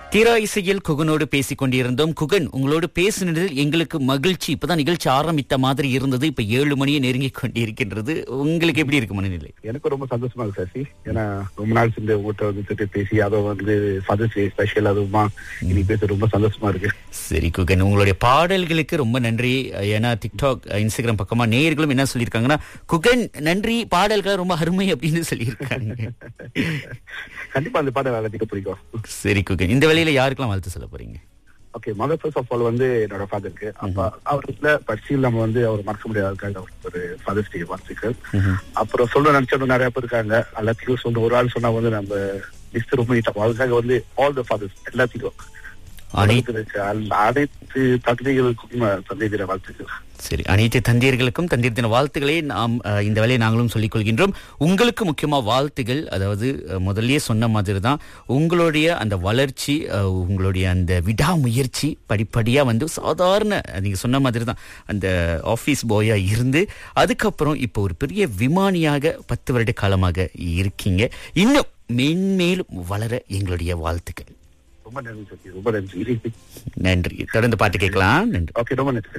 தீரா இசையில் குகனோடு பேசிக் கொண்டிருந்தோம் குகன் உங்களோடு பேசினதில் எங்களுக்கு மகிழ்ச்சி இப்பதான் நிகழ்ச்சி ஆரம்பித்த மாதிரி இருந்தது இப்ப ஏழு மணியை நெருங்கி கொண்டிருக்கின்றது உங்களுக்கு எப்படி இருக்கு மனநிலை எனக்கு ரொம்ப சந்தோஷமா இருக்கு சசி ஏன்னா ரொம்ப நாள் சேர்ந்து உங்கள்கிட்ட வந்து திட்டு பேசி அதை வந்து ஃபாதர்ஸ் டே ஸ்பெஷல் அதுவுமா இன்னைக்கு பேச ரொம்ப சந்தோஷமா இருக்கு சரி குகன் உங்களுடைய பாடல்களுக்கு ரொம்ப நன்றி ஏன்னா டிக்டாக் இன்ஸ்டாகிராம் பக்கமா நேயர்களும் என்ன சொல்லியிருக்காங்கன்னா குகன் நன்றி பாடல்கள் ரொம்ப அருமை அப்படின்னு சொல்லியிருக்காங்க கண்டிப்பா அந்த பாடம் எல்லாத்துக்கும் பிடிக்கும் சரி குகன் இந்த வேலையில யாருக்கெல்லாம் வாழ்த்து சொல்ல போறீங்க okay mother first of all வந்து என்னோட ஃபாதருக்கு அப்ப அவருக்குள்ள பட்சியில் நம்ம வந்து அவர் மறக்க முடியாதுக்காக அவருக்கு ஒரு ஃபாதர்ஸ் டே வாழ்த்துக்கள் அப்புறம் சொல்ல நினைச்சவங்க நிறைய பேர் இருக்காங்க எல்லாத்தையும் சொல்ற ஒரு ஆள் சொன்னா வந்து நம்ம லிஸ்ட் ரொம்ப நீட்டா அதுக்காக வந்து ஆல் த ஃபாதர்ஸ் எல்லாத்தையும் அனை உலகத்துல இருக்க அல்- அனைத்து தந்தைகளுக்கும் தந்தை தின வாழ்த்துக்கள் சரி அனைத்து தந்தையர்களுக்கும் தந்தையர் தின வாழ்த்துக்களை நாம் அஹ், இந்த வேலையை நாங்களும் சொல்லிக் கொள்கின்றோம் உங்களுக்கு முக்கியமா வாழ்த்துகள் அதாவது அஹ், முதல்லயே சொன்ன மாதிரி தான் உங்களுடைய அந்த வளர்ச்சி அஹ், உங்களுடைய அந்த விடாமுயற்சி படிப்படியா வந்து சாதாரண நீங்க சொன்ன மாதிரி தான் அந்த ஆபீஸ் பாயா இருந்து அதுக்கப்புறம் இப்போ ஒரு பெரிய விமானியாக பத்து வருட காலமாக இருக்கீங்க இன்னும் மென்மேலும் வளர எங்களுடைய வாழ்த்துக்கள் ரொம்ப நன்றி சக்தி ரொம்ப நன்றி நன்றி தொடர்ந்து பாட்டு கேட்கலாம் நன்றி ஓகே ரொம்ப நன்றி